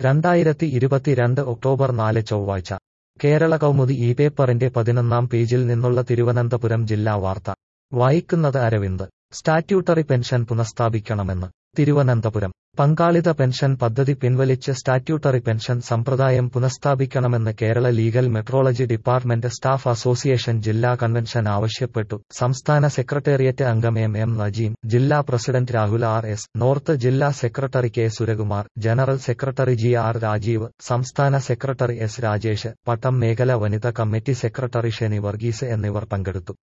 രണ്ടായിരത്തി ഇരുപത്തിരണ്ട് ഒക്ടോബർ നാല് ചൊവ്വാഴ്ച കേരള കൗമുദി ഈ പേപ്പറിന്റെ പതിനൊന്നാം പേജിൽ നിന്നുള്ള തിരുവനന്തപുരം ജില്ലാ വാർത്ത വായിക്കുന്നത് അരവിന്ദ് സ്റ്റാറ്റ്യൂട്ടറി പെൻഷൻ പുനഃസ്ഥാപിക്കണമെന്ന് തിരുവനന്തപുരം പങ്കാളിത്ത പെൻഷൻ പദ്ധതി പിൻവലിച്ച് സ്റ്റാറ്റ്യൂട്ടറി പെൻഷൻ സമ്പ്രദായം പുനഃസ്ഥാപിക്കണമെന്ന് Kerala legal metrology department staff association ജില്ലാ കൺവെൻഷൻ ആവശ്യപ്പെട്ടു സംസ്ഥാന സെക്രട്ടേറിയറ്റ് അംഗം എം എം നജീം ജില്ലാ president Rahul R S north ജില്ലാ secretary K Surakumar general secretary G R Rajeev സംസ്ഥാന സെക്രട്ടറി എസ് രാജേഷ് പട്ടം മേഖല വനിതാ കമ്മിറ്റി സെക്രട്ടറി ഷെനി വർഗീസ് എന്നിവർ പങ്കെടുത്തു